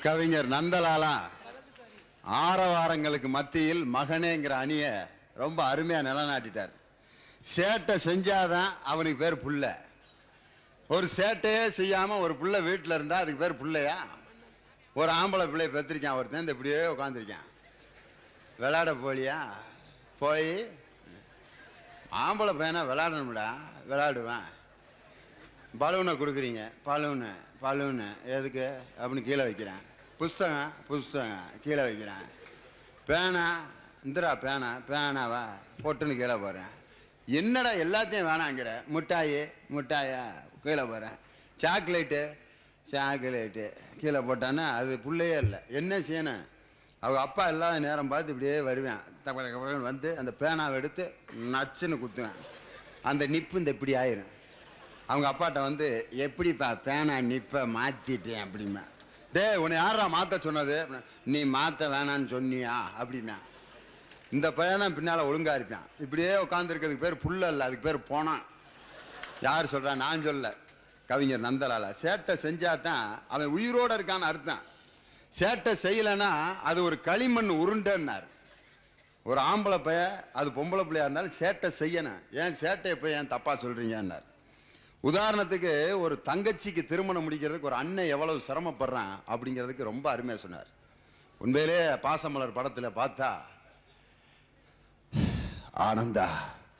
கவிஞர் நந்தலாலா ஆரவாரங்களுக்கு மத்தியில் மகனேங்கிற அணியை ரொம்ப அருமையா நிலநாட்டிட்டார் சேட்டை செஞ்சாதான் அவனுக்கு பேர் புள்ள ஒரு சேட்டையே செய்யாம ஒரு புள்ள வீட்டில் இருந்தா அதுக்கு பேர் புள்ளையா ஒரு ஆம்பளை பிள்ளைய பெற்றிருக்கான் ஒருத்தன் இந்த இப்படியே உட்காந்துருக்கான் விளையாட போலியா போய் ஆம்பளை பையனா விளையாடணும்டா விளையாடுவேன் பலூனை கொடுக்குறீங்க பலூனு பலூனு எதுக்கு அப்படின்னு கீழே வைக்கிறேன் புஸ்தகம் புஸ்தகம் கீழே வைக்கிறேன் பேனா இந்திரா பேனா பேனாவா பொட்டுன்னு கீழே போகிறேன் என்னடா எல்லாத்தையும் வேணாங்கிற மிட்டாயி மிட்டாயா கீழே போகிறேன் சாக்லேட்டு சாக்லேட்டு கீழே போட்டான்னா அது புள்ளையே இல்லை என்ன செய்யணும் அவங்க அப்பா இல்லாத நேரம் பார்த்து இப்படியே வருவேன் தப்ப தப்பன்னு வந்து அந்த பேனாவை எடுத்து நச்சுன்னு குத்துவேன் அந்த நிப்பு இந்த இப்படி ஆயிரும் அவங்க அப்பாட்ட வந்து எப்படிப்பா பேனா நிப்ப மாத்திட்டேன் அப்படிமா டேய் உன்னை யாரா மாத்த சொன்னது அப்படின்னா, நீ மாத்த வேணான்னு சொன்னியா அப்படின்னா இந்த பையனை பின்னால ஒழுங்கா இருப்பான் இப்படியே உட்காந்துருக்கிறதுக்கு பேர் புல்ல இல்லை அதுக்கு பேர் போனான் யார் சொல்றா நான் சொல்ல கவிஞர் நந்தலால சேட்டை செஞ்சாதான் அவன் உயிரோட இருக்கான்னு அர்த்தம் சேட்டை செய்யலைன்னா அது ஒரு களிமண் உருண்டைன்னார் ஒரு ஆம்பளை பைய அது பொம்பளை பிள்ளையா இருந்தாலும் சேட்டை செய்யணும் ஏன் சேட்டையை போய் ஏன் தப்பா சொல்றீங்கன்னார் உதாரணத்துக்கு ஒரு தங்கச்சிக்கு திருமணம் முடிக்கிறதுக்கு ஒரு அண்ணன் எவ்வளவு சிரமப்படுறான் அப்படிங்கிறதுக்கு ரொம்ப அருமையாக சொன்னார் உண்மையிலே பாசமலர் படத்தில் பார்த்தா ஆனந்தா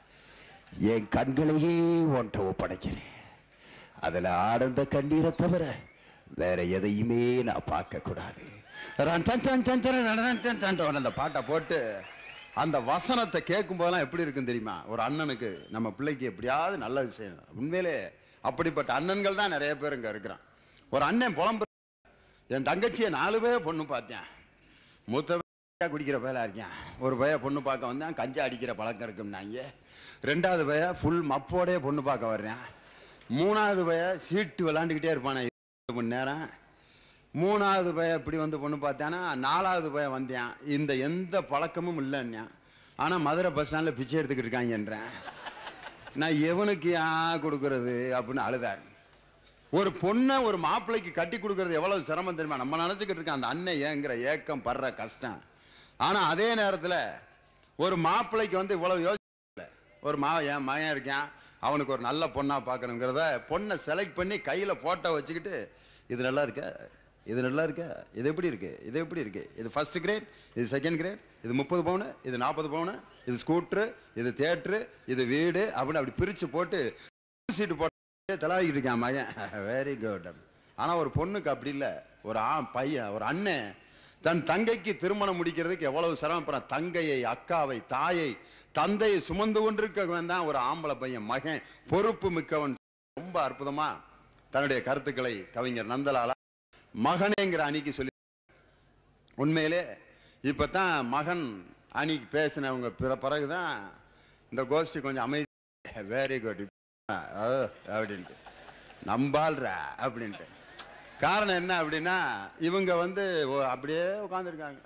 என் கண்களையே ஒன்றை ஒப்படைக்கிறேன் அதில் ஆனந்த கண்ணீரை தவிர வேற எதையுமே நான் பார்க்க கூடாது ரன் சன் சன் சன் சன் ரன் ரன் சன் சன் ரன் அந்த பாட்டை போட்டு அந்த வசனத்தை கேட்கும் போதெல்லாம் எப்படி இருக்கும் தெரியுமா ஒரு அண்ணனுக்கு நம்ம பிள்ளைக்கு எப்படியாவது நல்லது செய்யணும் உண்மையிலே அப்படிப்பட்ட அண்ணன்கள் தான் நிறைய பேர் இங்கே இருக்கிறான் ஒரு அண்ணன் புலம்பு என் தங்கச்சியை நாலு பேர் பொண்ணு பார்த்தேன் மூத்த பையன் குடிக்கிற பயலா இருக்கேன் ஒரு பைய பொண்ணு பார்க்க வந்தேன் கஞ்சா அடிக்கிற பழக்கம் இருக்கும்னாங்க ரெண்டாவது பைய ஃபுல் மப்போடே பொண்ணு பார்க்க வர்றேன் மூணாவது பைய சீட்டு விளாண்டுக்கிட்டே இருப்பானே இருபது மணி நேரம் மூணாவது பைய இப்படி வந்து பொண்ணு பார்த்தானா நாலாவது பைய வந்தேன் இந்த எந்த பழக்கமும் இல்லைன்னா ஆனால் மதுரை பஸ் ஸ்டாண்டில் பிச்சை எடுத்துக்கிட்டு இருக்காங்கன்றேன் நான் எவனுக்கு ஏன் கொடுக்கறது அப்படின்னு அழுதார் ஒரு பொண்ணை ஒரு மாப்பிள்ளைக்கு கட்டி கொடுக்கறது எவ்வளவு சிரமம் தெரியுமா நம்ம நினச்சிக்கிட்டு இருக்கோம் அந்த அண்ணன் ஏங்கிற ஏக்கம் படுற கஷ்டம் ஆனால் அதே நேரத்தில் ஒரு மாப்பிள்ளைக்கு வந்து இவ்வளவு யோசிக்கல ஒரு மா என் மகன் இருக்கான் அவனுக்கு ஒரு நல்ல பொண்ணாக பார்க்கணுங்கிறத பொண்ணை செலக்ட் பண்ணி கையில் ஃபோட்டோ வச்சுக்கிட்டு இது நல்லா இருக்க இது நல்லா இருக்க இது எப்படி இருக்கு இது எப்படி இருக்கு இது ஃபர்ஸ்ட் கிரேட் இது செகண்ட் கிரேட் இது முப்பது பவுனு இது நாற்பது பவுனு இது ஸ்கூட்ரு இது தேட்ரு இது வீடு அப்படின்னு அப்படி பிரித்து போட்டு சீட்டு போட்டு தலாவிக்கிட்டு இருக்கான் மகன் வெரி குட் ஆனால் ஒரு பொண்ணுக்கு அப்படி இல்லை ஒரு ஆ பையன் ஒரு அண்ணன் தன் தங்கைக்கு திருமணம் முடிக்கிறதுக்கு எவ்வளவு சிரமப்படுறான் தங்கையை அக்காவை தாயை தந்தையை சுமந்து கொண்டிருக்கவன் தான் ஒரு ஆம்பளை பையன் மகன் பொறுப்பு மிக்கவன் ரொம்ப அற்புதமா தன்னுடைய கருத்துக்களை கவிஞர் நந்தலாலா மகனேங்கிற அணிக்கு சொல்லி உண்மையிலே இப்போ தான் மகன் அணிக்கு பேசினவங்க பிற பிறகுதான் இந்த கோஷ்டி கொஞ்சம் அமைதி வெரி குட் அப்படின்ட்டு நம்பால்ரா அப்படின்ட்டு காரணம் என்ன அப்படின்னா இவங்க வந்து ஓ- அப்படியே உட்காந்துருக்காங்க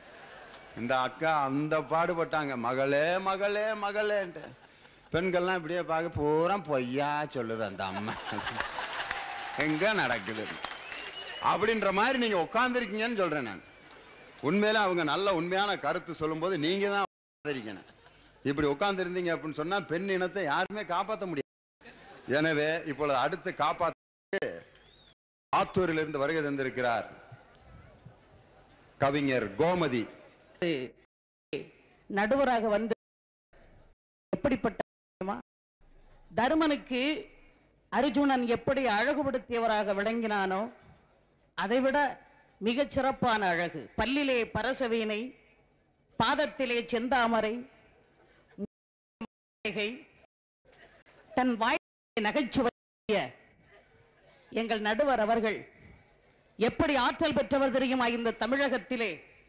இந்த அக்கா அந்த பாடுபட்டாங்க மகளே மகளே மகளேன்ட்டு பெண்கள்லாம் இப்படியே பார்க்க பூரா பொய்யா சொல்லுது அந்த அம்மா எங்க நடக்குது அப்படின்ற மாதிரி நீங்க உட்காந்துருக்கீங்கன்னு சொல்றேன் நான் உண்மையில அவங்க நல்ல உண்மையான கருத்து சொல்லும்போது நீங்க தான் உட்கார்ந்திருக்கணும். இப்படி உட்கார்ந்திருந்தீங்க அப்படின்னு சொன்னா பெண் இனத்தை யாருமே காப்பாற்ற முடியாது எனவே இப்பொழுது அடுத்து காப்பாற்ற ஆத்தூரிலிருந்து வருகை தந்திருக்கிறார் கவிஞர் கோமதி நடுவராக வந்து எப்படிப்பட்ட தெரியுமா? தருமனுக்கு அர்ஜுனன் எப்படி அழகுபடுத்தியவராக விளங்கினானோ அதைவிட மிகச் சிறப்பான அழகு பல்லிலே பரசவீனை பாதத்திலே செந்தாமரை மூலிகை, தன் வாய் நகைச்சுவை எங்கள் நடுவர் அவர்கள் எப்படி ஆற்றல் பெற்றவர் தெரியுமா இந்த தமிழகத்திலே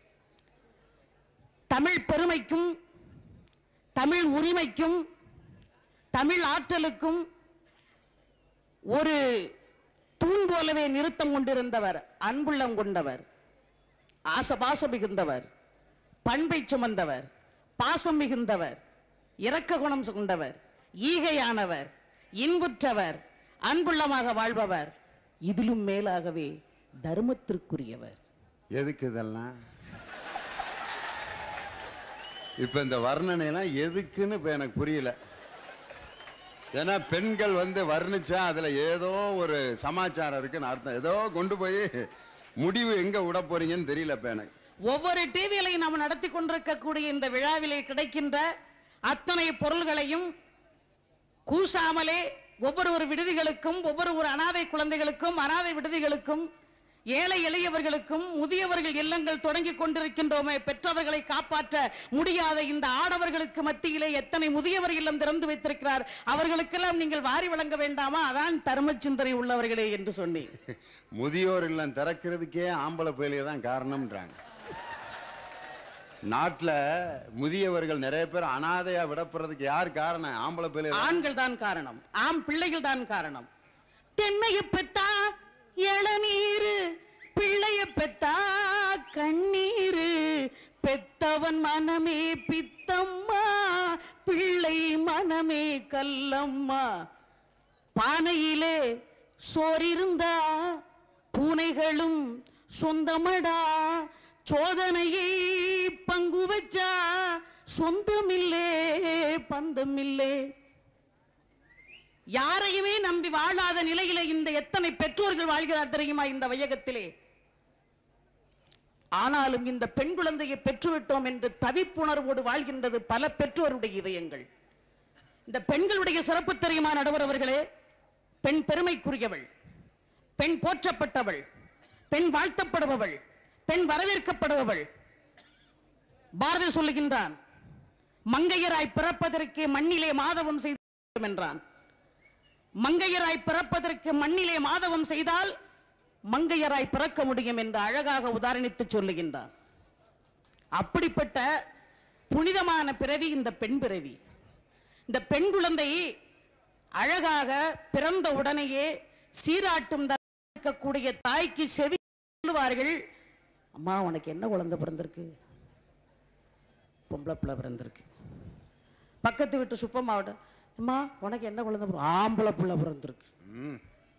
தமிழ் பெருமைக்கும் தமிழ் உரிமைக்கும் தமிழ் ஆற்றலுக்கும் ஒரு தூண் போலவே நிறுத்தம் கொண்டிருந்தவர் அன்புள்ளம் கொண்டவர் ஆசபாசம் மிகுந்தவர் பண்பை சுமந்தவர் பாசம் மிகுந்தவர் இரக்க குணம் கொண்டவர் ஈகையானவர் இன்புற்றவர் அன்புள்ளமாக வாழ்பவர் இதிலும் மேலாகவே தர்மத்திற்குரியவர் எதுக்கு இதெல்லாம் இப்ப இந்த வர்ணனைலாம் எதுக்குன்னு இப்ப எனக்கு புரியல ஏன்னா பெண்கள் வந்து வர்ணிச்சா அதுல ஏதோ ஒரு சமாச்சாரம் இருக்குன்னு அர்த்தம் ஏதோ கொண்டு போய் முடிவு எங்க விட போறீங்கன்னு தெரியல இப்ப எனக்கு ஒவ்வொரு டிவியிலையும் நாம் நடத்தி கொண்டிருக்கக்கூடிய இந்த விழாவிலே கிடைக்கின்ற அத்தனை பொருள்களையும் கூசாமலே ஒவ்வொரு ஒரு விடுதிகளுக்கும் ஒவ்வொரு ஒரு அனாதை குழந்தைகளுக்கும் அனாதை விடுதிகளுக்கும் ஏழை எளியவர்களுக்கும் முதியவர்கள் இல்லங்கள் தொடங்கி கொண்டிருக்கின்றோமே பெற்றவர்களை காப்பாற்ற முடியாத இந்த ஆடவர்களுக்கு மத்தியிலே எத்தனை முதியவர் இல்லம் திறந்து வைத்திருக்கிறார் அவர்களுக்கெல்லாம் நீங்கள் வாரி வழங்க வேண்டாமா அதான் தர்ம சிந்தனை உள்ளவர்களே என்று சொன்னேன் முதியோர் இல்லம் திறக்கிறதுக்கே ஆம்பளை பயிலே தான் காரணம்ன்றாங்க நாட்டுல முதியவர்கள் நிறைய பேர் அனாதையா விடப்படுறதுக்கு யார் காரணம் ஆம்பளை பயிலே தான் ஆண்கள் தான் காரணம் ஆம் பிள்ளைகள் தான் காரணம் தென்னைய பெத்தா இளநீரு பிள்ளைய பெத்தா கண்ணீரு பெத்தவன் மனமே பித்தம்மா பிள்ளை மனமே கல்லம்மா பானையிலே சோறிருந்தா பூனைகளும் சொந்தமடா சோதனையை பங்கு வச்சா சொந்தமில்லே பந்தமில்லே யாரையுமே நம்பி வாழாத நிலையில இந்த எத்தனை பெற்றோர்கள் வாழ்கிறார் தெரியுமா இந்த வையகத்திலே ஆனாலும் இந்த பெண் குழந்தையை பெற்றுவிட்டோம் என்று தவிப்புணர்வோடு வாழ்கின்றது பல பெற்றோருடைய இதயங்கள் இந்த பெண்களுடைய சிறப்பு தெரியுமா நடுவர் அவர்களே பெண் பெருமைக்குரியவள் பெண் போற்றப்பட்டவள் பெண் வாழ்த்தப்படுபவள் பெண் வரவேற்கப்படுபவள் பாரதி சொல்லுகின்றான் மங்கையராய் பிறப்பதற்கு மண்ணிலே மாதவம் செய்த வேண்டும் என்றான் மங்கையராய் பிறப்பதற்கு மண்ணிலே மாதவம் செய்தால் மங்கையராய் பிறக்க முடியும் என்று அழகாக உதாரணித்து சொல்லுகின்றான் அப்படிப்பட்ட புனிதமான பிறவி இந்த பெண் பிறவி இந்த பெண் குழந்தை அழகாக பிறந்த உடனேயே சீராட்டும் தர- இருக்கக்கூடிய தாய்க்கு செவி சொல்லுவார்கள் அம்மா உனக்கு என்ன குழந்தை பிறந்திருக்கு பொம்பளை பிள்ளை பிறந்திருக்கு பக்கத்து வீட்டு சுப்பம்மாவோட அம்மா உனக்கு என்ன குழந்தை பிறந்து ஆம்பளை பிள்ளை பிறந்திருக்கு ம்.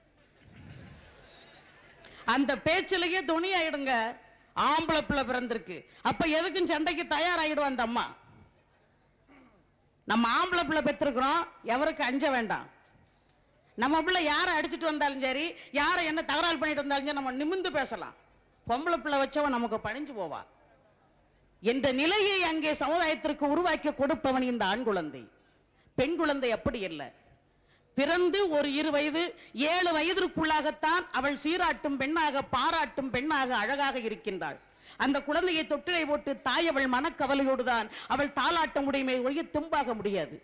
அந்த பேச்சிலேயே துணி ஆயிடுங்க ஆம்பளை பிள்ளை பிறந்திருக்கு அப்ப எதுக்கும் சண்டைக்கு தயாராயிடும் அந்த அம்மா நம்ம ஆம்பளை பிள்ளை பெற்றிருக்கிறோம் எவருக்கு அஞ்ச வேண்டாம் நம்ம பிள்ளை யாரை அடிச்சிட்டு வந்தாலும் சரி யாரை என்ன தகராறு பண்ணிட்டு வந்தாலும் சரி நம்ம நிமிந்து பேசலாம் பொம்பளை பிள்ளை வச்சவன் நமக்கு பணிஞ்சு போவா என்ற நிலையை அங்கே சமுதாயத்திற்கு உருவாக்கி கொடுப்பவன் இந்த ஆண் குழந்தை பெண் குழந்தை அப்படி இல்லை பிறந்து ஒரு இரு வயது ஏழு வயதிற்குள்ளாகத்தான் அவள் சீராட்டும் பெண்ணாக பாராட்டும் பெண்ணாக அழகாக இருக்கின்றாள் அந்த குழந்தையை தொட்டிலை போட்டு தாய் அவள் மனக்கவலையோடுதான் அவள் தாளாட்ட முடியுமே ஒழிய தும்பாக முடியாது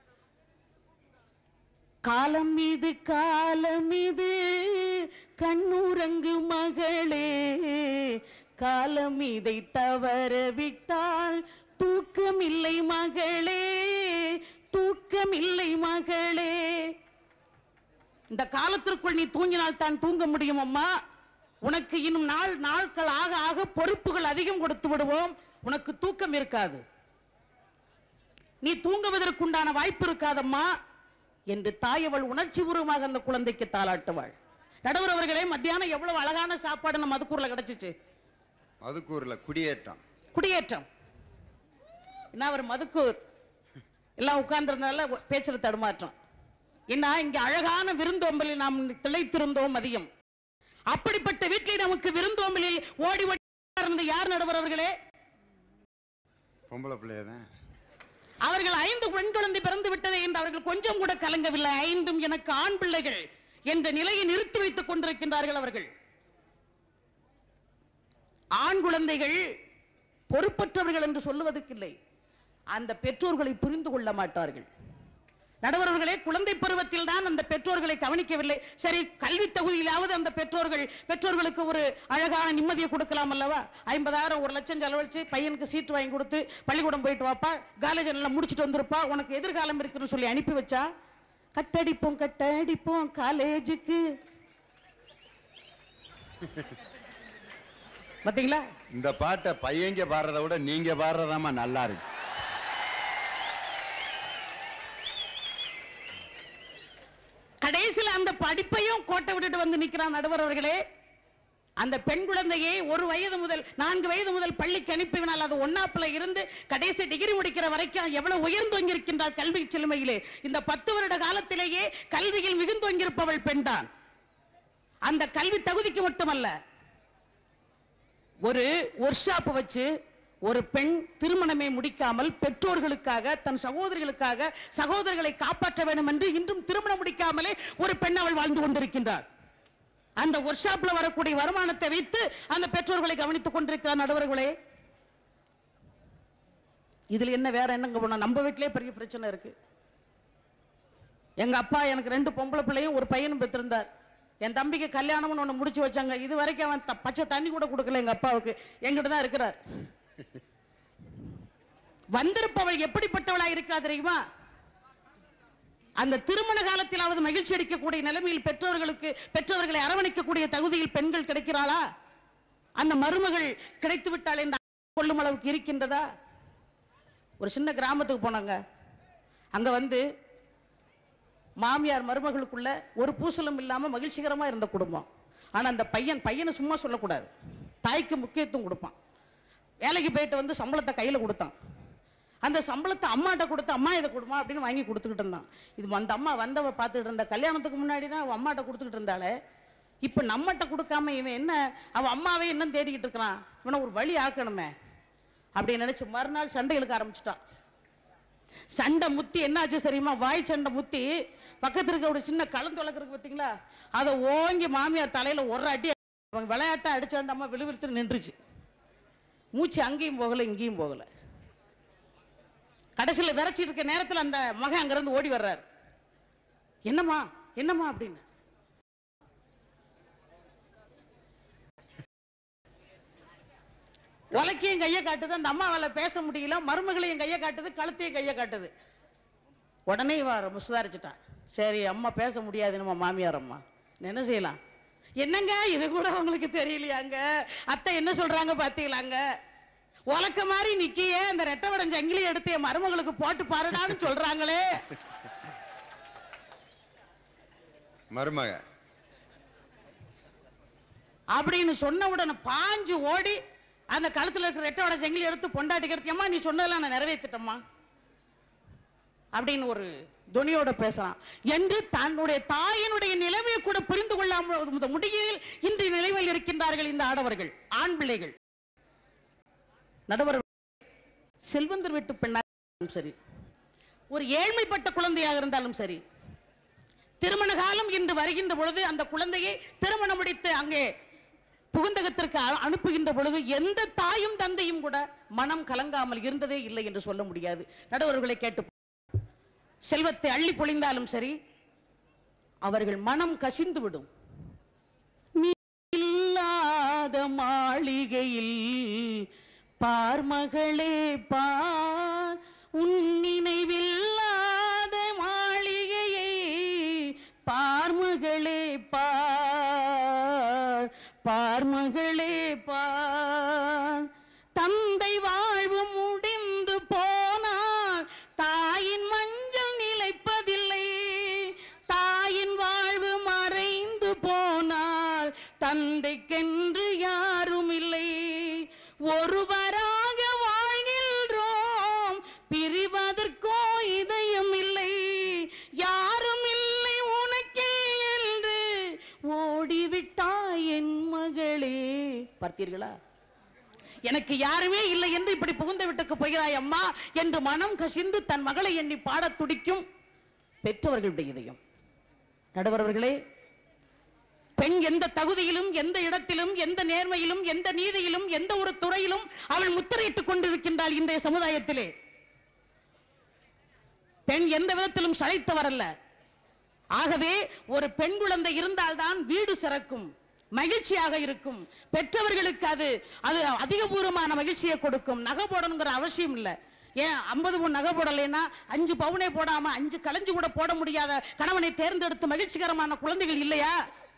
காலம் மீது காலம் மீது கண்ணுறங்கு மகளே காலம் இதை தவற விட்டால் தூக்கமில்லை மகளே தூக்கமில்லை மகளே இந்த காலத்திற்குள் நீ தூங்கினால் தான் தூங்க முடியும் அம்மா உனக்கு இன்னும் நாள் நாட்கள் ஆக ஆக பொறுப்புகள் அதிகம் கொடுத்து விடுவோம் உனக்கு தூக்கம் இருக்காது நீ தூங்குவதற்குண்டான வாய்ப்பு இருக்காதம்மா என்று தாய் அவள் உணர்ச்சி பூர்வமாக அந்த குழந்தைக்கு தாளாட்டுவாள் நடுவர் அவர்களே மத்தியானம் எவ்வளவு அழகான சாப்பாடு நம்ம மதுக்கூர்ல கிடைச்சிச்சு மதுக்கூர்ல குடியேற்றம் குடியேற்றம் என்ன அவர் மதுக்கூர் எல்லாம் உட்கார்ந்திருந்தால பேச்சுல தடுமாற்றம் என்ன இங்க அழகான விருந்தோம்பலில் நாம் திளைத்திருந்தோம் மதியம் அப்படிப்பட்ட வீட்டில் நமக்கு விருந்தோம்பலில் ஓடி ஓடி இருந்த யார் நடுவர் அவர்களே பொம்பளை பிள்ளைய தான் அவர்கள் ஐந்து பெண் குழந்தை பிறந்து விட்டதே என்று அவர்கள் கொஞ்சம் கூட கலங்கவில்லை ஐந்தும் எனக்கு ஆண் பிள்ளைகள் என்ற நிலையை நிறுத்தி வைத்துக் கொண்டிருக்கின்றார்கள் அவர்கள் ஆண் குழந்தைகள் பொறுப்பற்றவர்கள் என்று சொல்லுவதற்கில்லை அந்த பெற்றோர்களை புரிந்து கொள்ள மாட்டார்கள் நடுவர்களே குழந்தை பருவத்தில் தான் அந்த பெற்றோர்களை கவனிக்கவில்லை சரி கல்வி தகுதியிலாவது அந்த பெற்றோர்கள் பெற்றோர்களுக்கு ஒரு அழகான நிம்மதியை கொடுக்கலாம் அல்லவா ஐம்பதாயிரம் ஒரு லட்சம் செலவழிச்சு பையனுக்கு சீட்டு வாங்கி கொடுத்து பள்ளிக்கூடம் போயிட்டு வாப்பா காலேஜ் நல்லா முடிச்சுட்டு வந்திருப்பா உனக்கு எதிர்காலம் இருக்குன்னு சொல்லி அனுப்பி வச்சா கட்டடிப்போம் கட்டடிப்போம் காலேஜுக்கு பாத்தீங்களா இந்த பாட்டை பையங்க பாடுறத விட நீங்க பாடுறதாம்மா நல்லா இருக்கு கடைசியில் அந்த படிப்பையும் கோட்டை விட்டுட்டு வந்து நிக்கிறான் நடுவர் அவர்களே அந்த பெண் குழந்தையை ஒரு வயது முதல் நான்கு வயது முதல் பள்ளிக்கு அனுப்பினால் அது ஒன்னாப்புல இருந்து கடைசி டிகிரி முடிக்கிற வரைக்கும் எவ்வளவு உயர்ந்து இருக்கின்றார் கல்வி செழுமையிலே இந்த பத்து வருட காலத்திலேயே கல்வியில் மிகுந்தோங்கிருப்பவள் பெண்தான் அந்த கல்வி தகுதிக்கு மட்டுமல்ல ஒரு ஒர்க் ஷாப் வச்சு ஒரு பெண் திருமணமே முடிக்காமல் பெற்றோர்களுக்காக தன் சகோதரிகளுக்காக சகோதரர்களை காப்பாற்ற வேண்டும் என்று இன்றும் திருமணம் முடிக்காமலே ஒரு பெண் அவள் வாழ்ந்து கொண்டிருக்கின்றார் அந்த ஒர்க் ஷாப்ல வரக்கூடிய வருமானத்தை வைத்து அந்த பெற்றோர்களை கவனித்துக் கொண்டிருக்கிறார் நடுவர்களே இதுல என்ன வேற என்னங்க போனா நம்ம வீட்டிலே பெரிய பிரச்சனை இருக்கு எங்க அப்பா எனக்கு ரெண்டு பொம்பளை பிள்ளையும் ஒரு பையனும் பெற்றிருந்தார் என் தம்பிக்கு கல்யாணம்னு ஒண்ணு முடிச்சு வச்சாங்க இது வரைக்கும் அவன் த- பச்சை தண்ணி கூட கொடுக்கல எங்க அப்பாவுக்கு எங்கிட்ட தான் இருக்கிறார் வந்திருப்பவள் எப்படிப்பட்டவளா இருக்கா தெரியுமா அந்த திருமண காலத்திலாவது மகிழ்ச்சி அளிக்கக்கூடிய நிலைமையில் பெற்றோர்களுக்கு பெற்றோர்களை அரவணைக்கக்கூடிய தகுதியில் பெண்கள் கிடைக்கிறாளா அந்த மருமகள் கிடைத்து விட்டாள் என்று கொள்ளும் அளவுக்கு இருக்கின்றதா ஒரு சின்ன கிராமத்துக்கு போனாங்க அங்க வந்து மாமியார் மருமகளுக்குள்ள ஒரு பூசலும் இல்லாம மகிழ்ச்சிகரமா இருந்த குடும்பம் ஆனா அந்த பையன் பையனை சும்மா சொல்லக்கூடாது தாய்க்கு முக்கியத்துவம் கொடுப்பான் வேலைக்கு போயிட்டு வந்து சம்பளத்தை கையில கொடுத்தான் அந்த சம்பளத்தை அம்மாட்ட கொடுத்து அம்மா இதை கொடுமா அப்படின்னு வாங்கி கொடுத்துக்கிட்டு இருந்தான் இது அந்த அம்மா வந்தவ பார்த்துக்கிட்டு இருந்தா கல்யாணத்துக்கு முன்னாடி தான் அவன் அம்மாட்ட கொடுத்துக்கிட்டு இருந்தாளே இப்போ நம்மகிட்ட கொடுக்காம இவன் என்ன அவன் அம்மாவே என்ன தேடிக்கிட்டு இருக்கிறான் இவனை ஒரு வழி ஆக்கணுமே அப்படின்னு நினைச்சு மறுநாள் சண்டை இழுக்க ஆரம்பிச்சிட்டான் சண்டை முத்தி என்னாச்சு தெரியுமா வாய் சண்டை முத்தி பக்கத்துல இருக்க ஒரு சின்ன கலந்தொலக்கிறதுக்கு பார்த்தீங்களா அதை ஓங்கி மாமியார் தலையில ஒரு அடி அவங்க விளையாட்டா அடிச்ச அந்த அம்மா விழுவிழுத்து நின்றுச்சு மூச்சு அங்கேயும் போகல இங்கேயும் போகல கடைசியில விரைச்சிட்டு இருக்க நேரத்துல அந்த மகன் அங்கிருந்து ஓடி வர்றாரு என்னம்மா என்னம்மா அப்படின்னு உலக்கையும் கையை காட்டுது அந்த அம்மாவால பேச முடியல மருமகளையும் கையை காட்டுது கழுத்தையும் கையை காட்டுது உடனே இவ ரொம்ப சுதாரிச்சுட்டான் சரி அம்மா பேச முடியாது நம்ம மாமியார் அம்மா என்ன செய்யலாம் என்னங்க இது கூட உங்களுக்கு தெரியலையாங்க அத்தை என்ன சொல்றாங்க பாத்தீங்களாங்க உலக்க மாதிரி நிக்கியே அந்த ரெட்டை வடம் சங்கிலி எடுத்து என் மருமகளுக்கு போட்டு பாருடான்னு சொல்றாங்களே மருமக அப்படின்னு சொன்ன உடனே பாஞ்சு ஓடி அந்த கழுத்துல இருக்கிற ரெட்டை வடம் சங்கிலி எடுத்து பொண்டாட்டிக்கிறது அம்மா நீ சொன்னதெல்லாம் நான் நிறைவேற்றிட்டம்மா அப்படின்னு ஒரு துணியோட பேசலாம் என்று தன்னுடைய தாயினுடைய நிலைமையை கூட புரிந்து கொள்ளாமல் இந்த முடியில் இன்றைய நிலைமையில் இருக்கின்றார்கள் இந்த ஆடவர்கள் ஆண் பிள்ளைகள் நடுவர் செல்வந்தர் வீட்டு பெண்ணாக இருந்தாலும் சரி ஒரு ஏழ்மைப்பட்ட குழந்தையாக இருந்தாலும் சரி திருமண காலம் இன்று வருகின்ற பொழுது அந்த குழந்தையை திருமணம் முடித்து அங்கே புகுந்தகத்திற்கு அ- அனுப்புகின்ற பொழுது எந்த தாயும் தந்தையும் கூட மனம் கலங்காமல் இருந்ததே இல்லை என்று சொல்ல முடியாது நடுவர்களை கேட்டு செல்வத்தை அள்ளி பொழிந்தாலும் சரி அவர்கள் மனம் கசிந்து விடும் நீ இல்லாத மாளிகையில் பார்மகளே பார் உன் நினைவில்லாத மாளிகையை பார்மகளே பார் பார்மகளே பார் தந்தை வாழ்வு முடிந்து போனால் தாயின் மஞ்சள் நிலைப்பதில்லை தாயின் வாழ்வு மறைந்து போனால் தந்தைக்கென்று யாரும் இல்லை ஒருவராக வாழ்கின்றோம் பிரிவதற்கோ இதயம் இல்லை யாரும் இல்லை உனக்கே என்று ஓடிவிட்டாய் என் மகளே பார்த்தீர்களா எனக்கு யாருமே இல்லை என்று இப்படி புகுந்த வீட்டுக்கு போகிறாய் அம்மா என்று மனம் கசிந்து தன் மகளை எண்ணி பாடத் துடிக்கும் பெற்றவர்களுடைய இதயம் நடுவரவர்களே பெண் எந்த தகுதியிலும் எந்த இடத்திலும் எந்த நேர்மையிலும் எந்த நீதியிலும் எந்த ஒரு துறையிலும் அவள் முத்திரையிட்டுக் கொண்டிருக்கின்றாள் இன்றைய சமுதாயத்திலே பெண் எந்த விதத்திலும் சளைத்தவர் அல்ல ஆகவே ஒரு பெண் குழந்தை இருந்தால்தான் வீடு சிறக்கும் மகிழ்ச்சியாக இருக்கும் பெற்றவர்களுக்கு அது அது அதிகபூர்வமான மகிழ்ச்சியை கொடுக்கும் நகை போடணுங்கிற அவசியம் இல்லை ஏன் ஐம்பது பவுன் நகை போடலைன்னா அஞ்சு பவுனே போடாம அஞ்சு களைஞ்சு கூட போட முடியாத கணவனை தேர்ந்தெடுத்து மகிழ்ச்சிகரமான குழந்தைகள் இல்லையா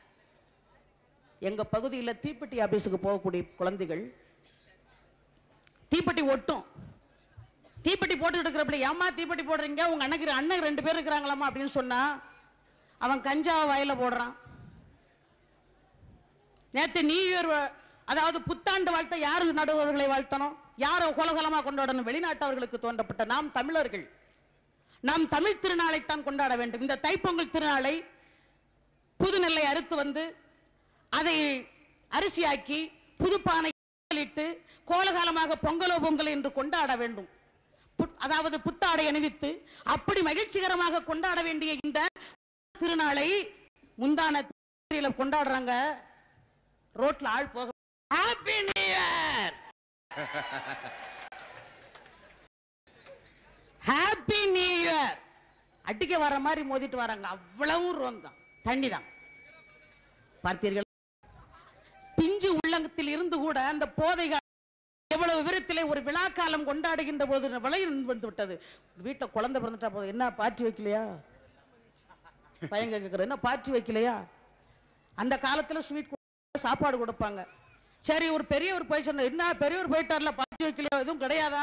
எங்க பகுதியில் தீப்பெட்டி ஆபீஸுக்கு போகக்கூடிய குழந்தைகள் தீப்பெட்டி ஒட்டும் தீப்பெட்டி போட்டு இருக்கிறப்படி ஏம்மா தீப்பெட்டி போடுறீங்க உங்க அண்ணக்கு அண்ணன் ரெண்டு பேர் இருக்கிறாங்களாமா அப்படின்னு சொன்னா அவன் கஞ்சாவை வாயில போடுறான் நேத்து நியூ இயர் வ- அதாவது புத்தாண்டு வாழ்த்த யாரு நடுவர்களை வாழ்த்தணும் யாரோ கோலகலமா கொண்டாடணும் வெளிநாட்டவர்களுக்கு தோன்றப்பட்ட நாம் தமிழர்கள் நாம் தமிழ் திருநாளைத்தான் கொண்டாட வேண்டும் இந்த தைப்பொங்கல் திருநாளை புதுநெல்லை அறுத்து வந்து அதை அரிசியாக்கி புதுப்பானை இட்டு கோலகாலமாக பொங்கலோ பொங்கல் என்று கொண்டாட வேண்டும் புத்- அதாவது புத்தாடை அணிவித்து அப்படி மகிழ்ச்சிகரமாக கொண்டாட வேண்டிய இந்த திருநாளை முந்தான தேதியில கொண்டாடுறாங்க ரோட்ல ஆள் போக happy new year happy new year அடிக்க வர மாதிரி மோதிட்டு வராங்க அவ்வளவு ரோங்கம் தண்ணி தான் பார்த்தீர்கள் பிஞ்சு உள்ளங்கத்தில் இருந்து கூட அந்த போதைகள் எவ்வளவு விவரத்திலே ஒரு விழா காலம் கொண்டாடுகின்ற போது விலை வந்து விட்டது வீட்டுல குழந்தை பிறந்துட்டா போதும் என்ன பார்ட்டி வைக்கலையா பையன் கேட்கிற என்ன பார்ட்டி வைக்கலையா அந்த காலத்துல ஸ்வீட் சாப்பாடு கொடுப்பாங்க சரி ஒரு பெரியவர் போய் சொன்ன என்ன பெரியவர் போயிட்டார்ல பார்ட்டி வைக்கலையா எதுவும் கிடையாதா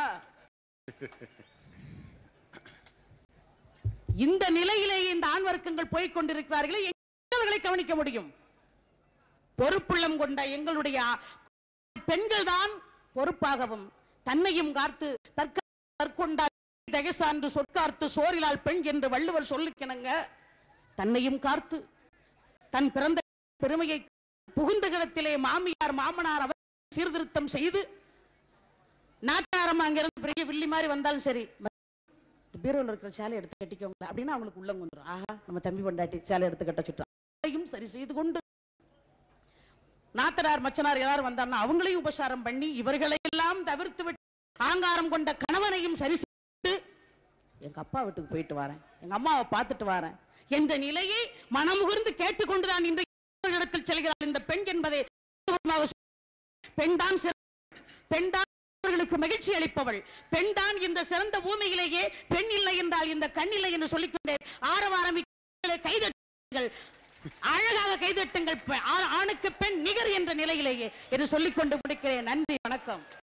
இந்த நிலையிலேயே இந்த ஆண் வர்க்கங்கள் போய்க் கொண்டிருக்கிறார்களே எங்களை கவனிக்க முடியும் பொறுப்புள்ளம் கொண்ட எங்களுடைய பெண்கள் தான் பொறுப்பாகவும் தன்னையும் காத்து தற்க தற்கொண்டா தகசான்று சொற்கார்த்து சோரிலால் பெண் என்று வள்ளுவர் சொல்லிக்கிணங்க தன்னையும் காத்து தன் பிறந்த பெருமையை புகுந்த கிடத்திலே மாமியார் மாமனார் அவர் சீர்திருத்தம் செய்து நாட்டாரம் அங்கிருந்து பெரிய வில்லி மாதிரி வந்தாலும் சரி பீரோல இருக்கிற சேலை எடுத்து கட்டிக்கோங்க அப்படின்னு அவங்களுக்கு உள்ளம் வந்துடும் ஆஹா நம்ம தம்பி பொண்டாட்டி சேலை எடுத்து கட்ட சுட்டோம் அதையும் சரி செய்து கொண்டு நாத்தனார் மச்சனார் எல்லாரும் வந்தாங்கன்னா அவங்களையும் உபசாரம் பண்ணி இவர்களை எல்லாம் தவிர்த்து விட்டு ஆங்காரம் கொண்ட கணவனையும் சரி செய்து எங்க அப்பா வீட்டுக்கு போயிட்டு வரேன் எங்க அம்மாவை பார்த்துட்டு வரேன் என்ற நிலையை மனமுகர்ந்து கேட்டுக்கொண்டுதான் இந்த இடத்தில் செல்கிறார் இந்த பெண் என்பதை பெண்தான் சிறந்த- பெண்தான் அவர்களுக்கு மகிழ்ச்சி அளிப்பவள் பெண்தான் இந்த சிறந்த பூமியிலேயே பெண் இல்லை என்றால் இந்த கண் இல்லை என்று சொல்லிக்கொண்டே ஆரவாரம் கைதட்டுங்கள் அழகாக கைதட்டுங்கள் பெ- ஆ- ஆணுக்கு பெண் நிகர் என்ற நிலையிலேயே என்று சொல்லிக்கொண்டு முடிக்கிறேன் நன்றி வணக்கம்